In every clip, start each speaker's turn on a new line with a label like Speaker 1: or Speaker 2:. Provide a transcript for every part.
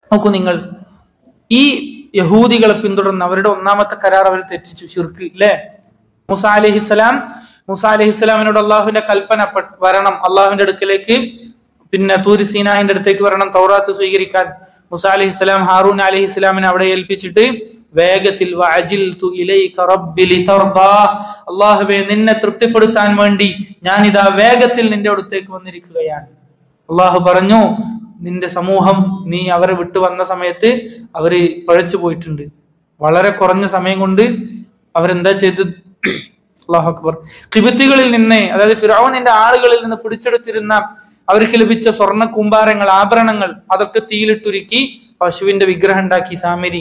Speaker 1: നോക്കൂ നിങ്ങൾ ഈ യഹൂദികളെ പിന്തുടർന്ന് അവരുടെ ഒന്നാമത്തെ കരാർ അവർ തെറ്റിച്ചു ഷിർക്ക് ഇല്ലേ മുസ അലഹിസ്സലാം മുസ അലഹിസ്സലാമിനോട് അള്ളാഹുവിന്റെ കൽപ്പന പെ- വരണം അള്ളാഹുവിന്റെ അടുക്കലേക്ക് പിന്നെ തൂരി സീനാഹിന്റെ അടുത്തേക്ക് വരണം തൗറാത്ത് സ്വീകരിക്കാൻ മുസ അലഹിസ്സലാം ഹാറൂൻ അലഹിസ്സലാമിനെ അവിടെ ഏൽപ്പിച്ചിട്ട് വേഗത്തിൽ വഅജിൽതു ഇലൈക റബ്ബി ലിതർദാ. അള്ളാഹുവേ നിന്നെ തൃപ്തിപ്പെടുത്താൻ വേണ്ടി ഞാൻ ഇതാ വേഗത്തിൽ നിന്റെ അടുത്തേക്ക് വന്നിരിക്കുകയാണ് അള്ളാഹു പറഞ്ഞു നിന്റെ സമൂഹം നീ അവരെ വിട്ടു വന്ന സമയത്ത് അവര് പഴച്ചു പോയിട്ടുണ്ട് വളരെ കുറഞ്ഞ സമയം കൊണ്ട് അവരെന്താ ചെയ്തത് അള്ളാഹു അക്ബർ കിബിത്തികളിൽ നിന്ന് അതായത് ഫിറോനിന്റെ ആളുകളിൽ നിന്ന് പിടിച്ചെടുത്തിരുന്ന അവർക്ക് ലഭിച്ച സ്വർണ്ണ കൂമ്പാരങ്ങൾ ആഭരണങ്ങൾ അതൊക്കെ തീയിലിട്ടുരുക്കി പശുവിന്റെ വിഗ്രഹം ഉണ്ടാക്കി സാമരി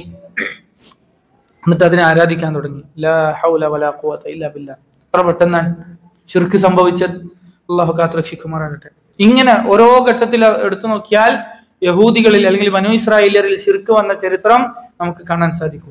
Speaker 1: എന്നിട്ട് അതിനെ ആരാധിക്കാൻ തുടങ്ങി ലാ ഹൗല വലാ ഖുവത ഇല്ലാ ബില്ലാ എത്ര പെട്ടെന്നാണ് ഷിർക്ക് സംഭവിച്ചത് അള്ളാഹു കാത്തുരക്ഷിക്കുമാറാകട്ടെ ഇങ്ങനെ ഓരോ ഘട്ടത്തിൽ എടുത്തു നോക്കിയാൽ യഹൂദികളിൽ അല്ലെങ്കിൽ മനു ഇസ്രായേലിയരിൽ ഷിർക്ക് വന്ന ചരിത്രം നമുക്ക് കാണാൻ സാധിക്കും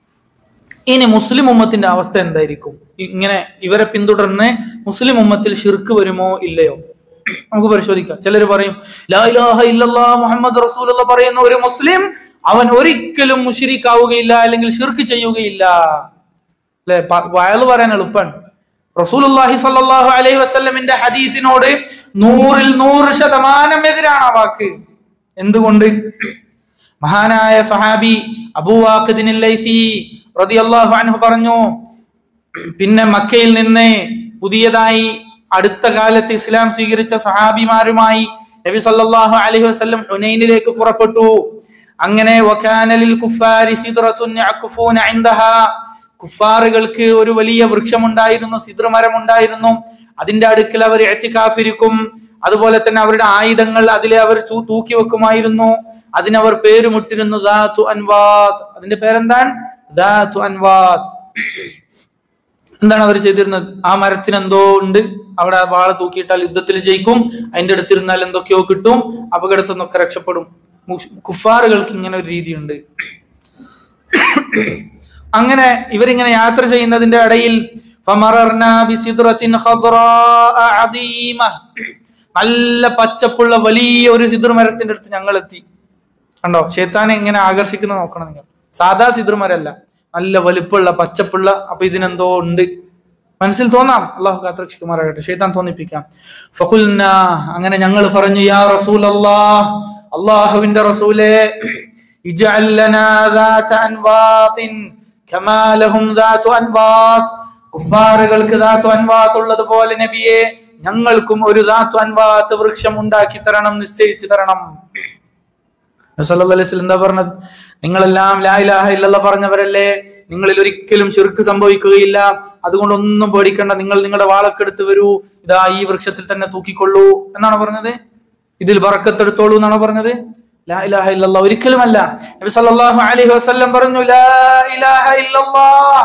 Speaker 1: ഇനി മുസ്ലിം ഉമ്മത്തിന്റെ അവസ്ഥ എന്തായിരിക്കും ഇങ്ങനെ ഇവരെ പിന്തുടർന്ന് മുസ്ലിം ഉമ്മത്തിൽ ഷിർക്ക് വരുമോ ഇല്ലയോ നമുക്ക് പരിശോധിക്കാം ചിലർ പറയും ലാ ഇലാഹ ഇല്ലല്ലാ മുഹമ്മദ് റസൂലുള്ള പറയുന്ന ഒരു മുസ്ലിം അവൻ ഒരിക്കലും മുഷിരിക്കാവുകയില്ല അല്ലെങ്കിൽ ഷിർക്ക് ചെയ്യുകയില്ല അല്ലെ വയല് പറയാൻ എളുപ്പമാണ് റസൂലുള്ളാഹി സ്വല്ലല്ലാഹു അലൈഹി വസല്ലമിന്റെ ഹദീസിനോട് നൂറിൽ നൂറ് ശതമാനം എതിരാണ് ആ വാക്ക് എന്തുകൊണ്ട് മഹാനായ സഹാബി അബൂവാഖിദിൻ ലൈസി റളിയല്ലാഹു അൻഹു പറഞ്ഞു പിന്നെ മക്കയിൽ നിന്ന് പുതിയതായി അടുത്ത കാലത്ത് ഇസ്ലാം സ്വീകരിച്ച സഹാബിമാരുമായി നബി സല്ലല്ലാഹു അലൈഹി വസല്ലം ഹുനൈനിലേക്ക് പുറപ്പെട്ടു അങ്ങനെ വകാനലിൽ കുഫാരി സിദ്റത്തുൻ യഅകുഫൂന ഇൻദഹാ കുഫാറുകൾക്ക് ഒരു വലിയ വൃക്ഷമുണ്ടായിരുന്നു സിദ്രമരം ഉണ്ടായിരുന്നു അതിന്റെ അടുക്കൽ അവർ എത്തിക്കാഫിരിക്കും അതുപോലെ തന്നെ അവരുടെ ആയുധങ്ങൾ അതിലെ അവർ ചൂ- തൂക്കി വെക്കുമായിരുന്നു അതിനവർ പേരുമുട്ടിരുന്നു ദാത്തു അൻവാത്ത് അതിന്റെ പേരെന്താണ് ദാത്തു അൻവാത്ത് എന്താണ് അവർ ചെയ്തിരുന്നത് ആ മരത്തിന് എന്തോ ഉണ്ട് അവിടെ വാള തൂക്കിയിട്ടാൽ യുദ്ധത്തിൽ ജയിക്കും അതിന്റെ അടുത്തിരുന്നാൽ എന്തൊക്കെയോ കിട്ടും അപകടത്തിൽ നിന്നൊക്കെ രക്ഷപ്പെടും മുഷ്- കുഫാറുകൾക്ക് ഇങ്ങനെ ഒരു രീതിയുണ്ട് അങ്ങനെ ഇവരിങ്ങനെ യാത്ര ചെയ്യുന്നതിന്റെ ഇടയിൽ فمررنا بسدرة خضراء عظيمة. നല്ല പച്ചപ്പുള്ള വലിയ ഒരു സിദുർ മരത്തിന്റെ അടുത്ത് ഞങ്ങൾ എത്തി കണ്ടോ ഷേത്താനെ ഇങ്ങനെ ആകർഷിക്കുന്ന നോക്കണം നിങ്ങൾ സാധാ സിദുർ മരല്ല നല്ല വലിപ്പമുള്ള പച്ചപ്പുള്ള അപ്പൊ ഇതിനെന്തോ ഉണ്ട് മനസ്സിൽ തോന്നാം അള്ളാഹു കാത്രക്ഷിക്കുമാറാകട്ടെ ഷെയ്ത്താൻ തോന്നിപ്പിക്കാം ഫഖുൽന അങ്ങനെ ഞങ്ങൾ പറഞ്ഞു യാ റസൂൽ അള്ളാഹുവിന്റെ റസൂലേ ഇജ്അൽ ലനാ ذات أنواط كما لهم ذات أنواط കുഫാറുകൾക്ക് ധാത്തു അൻവാത്ത് ഉള്ളതുപോലെ നബിയെ ഞങ്ങൾക്കും ഒരു ധാത്തു അൻവാത്ത് വൃക്ഷം ഉണ്ടാക്കി തരണം നിശ്ചയിച്ചു തരണം നബി സല്ലല്ലാഹു അലൈഹി വസല്ലം എന്താ പറഞ്ഞത് നിങ്ങളെല്ലാം ലാ ഇലാഹ ഇല്ലല്ലാഹ് പറഞ്ഞവരല്ലേ നിങ്ങളിൽ ഒരിക്കലും ശിർക്ക് സംഭവിക്കുകയില്ല അതുകൊണ്ട് ഒന്നും പേടിക്കണ്ട നിങ്ങൾ നിങ്ങളുടെ വാളൊക്കെ എടുത്ത് വരൂ ഇതാ ഈ വൃക്ഷത്തിൽ തന്നെ തൂക്കിക്കൊള്ളൂ എന്നാണ് പറഞ്ഞത് ഇതിൽ ബറക്കത്തെടുത്തോളൂ എന്നാണ് പറഞ്ഞത് ലാ ഇലാഹ ഇല്ലല്ലാഹ് ഒരിക്കലുമല്ല നബി സല്ലല്ലാഹു അലൈഹി വസല്ലം പറഞ്ഞു ലാ ഇലാഹ ഇല്ലല്ലാഹ്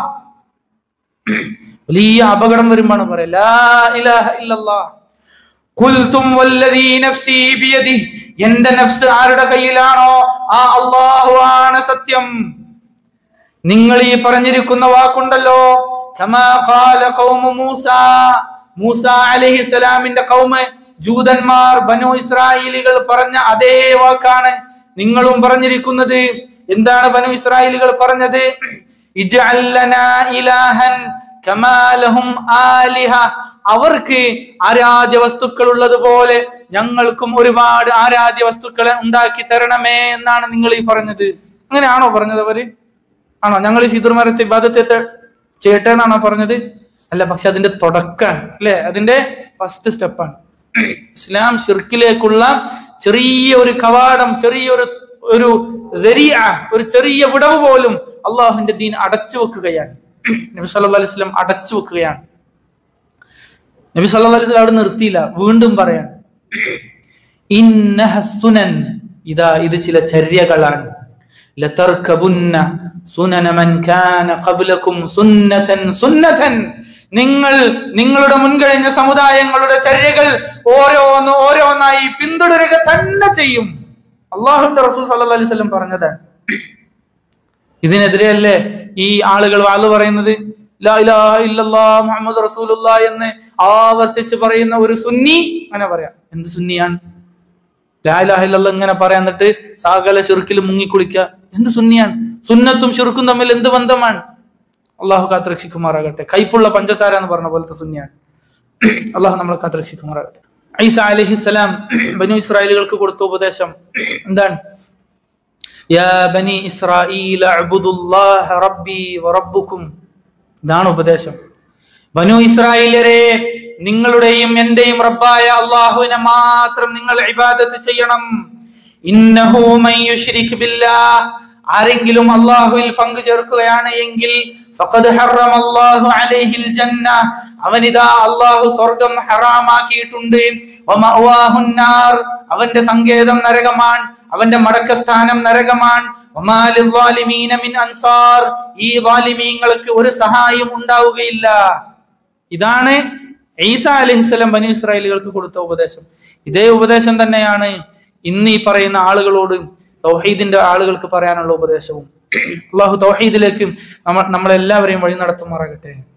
Speaker 1: വലിയ അപകടം വരുമ്പോഴാണ് പറയാ ലാ ഇലാഹ ഇല്ലല്ലാഹ് ഖുൽതും വല്ലദീ നഫ്സി ബിയദി എന്റെ നഫ്സ് ആരുടെ കയ്യിലാണോ ആ അല്ലാഹു ആണ് സത്യം നിങ്ങൾ ഈ പറഞ്ഞിരിക്കുന്ന വാക്കുണ്ടല്ലോ കമാ ഖാല ഖൗമു മൂസ മൂസ അലൈഹിസ്സലാമിന്റെ ഖൗമ് ജൂതന്മാർ ബനു ഇസ്രായേലികൾ പറഞ്ഞ അതേ വാക്കാണ് നിങ്ങളും പറഞ്ഞിരിക്കുന്നത് എന്താണ് ബനു ഇസ്രായേലികൾ പറഞ്ഞത് ഇജ്അൽ ലനാ ഇലാഹൻ കമാ ലഹും ആലിഹ അവർക്ക് ആരാധ്യ വസ്തുക്കൾ ഉള്ളതുപോലെ ഞങ്ങൾക്കും ഒരുപാട് ആരാധ്യ വസ്തുക്കളെ ഉണ്ടാക്കി തരണമേ എന്നാണ് നിങ്ങൾ ഈ പറഞ്ഞത് അങ്ങനെയാണോ പറഞ്ഞത് അവര് ആണോ ഞങ്ങൾ ഈ സീതുർമരത്തെ ഇബാദത്തെ ചെയ്യട്ടെ എന്നാണോ പറഞ്ഞത് അല്ല പക്ഷെ അതിന്റെ തുടക്കാണ് അല്ലെ അതിന്റെ ഫസ്റ്റ് സ്റ്റെപ്പാണ് ഇസ്ലാം ഷിർക്കിലേക്കുള്ള ചെറിയ ഒരു കവാടം ചെറിയൊരു ഒരു ദരിയ, ഒരു ചെറിയ വിടവ് പോലും അള്ളാഹുവിന്റെ ദീൻ അടച്ചു വെക്കുകയാണ് നബി സല്ലല്ലാഹു അലൈഹി വസല്ലം അടച്ചു വെക്കുകയാണ് നബി സല്ലല്ലാഹു അലൈഹി വസല്ലം അവിടെ നിർത്തിയില്ല വീണ്ടും പറയാൻ ഇന്നഹ സുനൻ ഇതാ ഇത് ചില ചര്യകളാണ് ലതർക്കബുന്ന സുനന മൻ കാന ഖബ്ലകും സുന്നതൻ സുന്നതൻ നിങ്ങൾ നിങ്ങളുടെ മുൻകഴിഞ്ഞ സമുദായങ്ങളുടെ ചര്യകൾ ഓരോന്ന് ഓരോന്നായി പിന്തുടരുക തന്നെ ചെയ്യും അള്ളാഹുന്റെ റസൂൽ സല്ലല്ലാഹു അലൈഹി വസല്ലം പറഞ്ഞതാണ് ഇതിനെതിരെയല്ലേ ഈ ആളുകൾ വാള് പറയുന്നത് ലാ ഇലാഹ ഇല്ലല്ലാഹ് മുഹമ്മദ് റസൂലുള്ള എന്ന് ആവർത്തിച്ച് പറയുന്ന ഒരു സുന്നി അങ്ങനെ പറയാം എന്ത് സുന്നിയാണ് ലാലാഹില്ല ഇങ്ങനെ പറയാൻ എന്നിട്ട് സാകല ഷിർക്കിൽ മുങ്ങിക്കുളിക്കുക എന്ത് സുന്നിയാണ് സുന്നത്തും ഷിർക്കും തമ്മിൽ എന്ത് ബന്ധമാണ് അള്ളാഹു കാത്തുരക്ഷിക്കുമാറാകട്ടെ കൈപ്പുള്ള പഞ്ചസാര എന്ന് പറഞ്ഞ പോലത്തെ സുന്നിയാണ് അള്ളാഹു നമ്മളെ കാത്തുരക്ഷിക്കുമാറാകട്ടെ ഐസ അലഹിസ്സലാം ബനു ഇസ്രായേലുകൾക്ക് കൊടുത്ത ഉപദേശം എന്താണ് യാ ബനി ഇസ്രായീല അഅ്ബുദുല്ലാഹ റബ്ബി വറബ്ബുക്കും ഇതാണ് ഉപദേശം ബനു ഇസ്രായേലരെ നിങ്ങളുടെയും എന്റെയും റബ്ബായ അള്ളാഹുവിനെ മാത്രം നിങ്ങൾ ഇബാദത്ത് ചെയ്യണം ഇന്നഹു മൻ യുശ്രിക് ബില്ലാഹ് ആരെങ്കിലും അള്ളാഹുവിൽ പങ്കു ചേർക്കുകയാണ് എങ്കിൽ ഫഖദ് ഹറമ അല്ലാഹു അലൈഹിൽ ജന്ന അവനിതാ അള്ളാഹു സ്വർഗം ഹറാമാക്കിയിട്ടുണ്ട് വമഅവാഹുൻ നാർ അവന്റെ സങ്കേതം നരകമാണ് അവന്റെ മടക്കസ്ഥാനം നരകമാണ് വമാലിൽ ളാലിമീന മിൻ അൻസാർ ഈ ളാലിമീങ്ങൾക്ക് ഒരു സഹായം ഉണ്ടാവുകയില്ല ഇതാണ് ഈസ അലഹിസ്സലാം ബനു ഇസ്രായേലുകൾക്ക് കൊടുത്ത ഉപദേശം ഇതേ ഉപദേശം തന്നെയാണ് ഇന്ന് ഈ പറയുന്ന ആളുകളോട് തൗഹീദിന്റെ ആളുകൾക്ക് പറയാനുള്ള ഉപദേശവും അള്ളാഹു തൗഹീദിലേക്ക് നമ്മൾ നമ്മളെല്ലാവരെയും വഴി നടത്തുമാറാകട്ടെ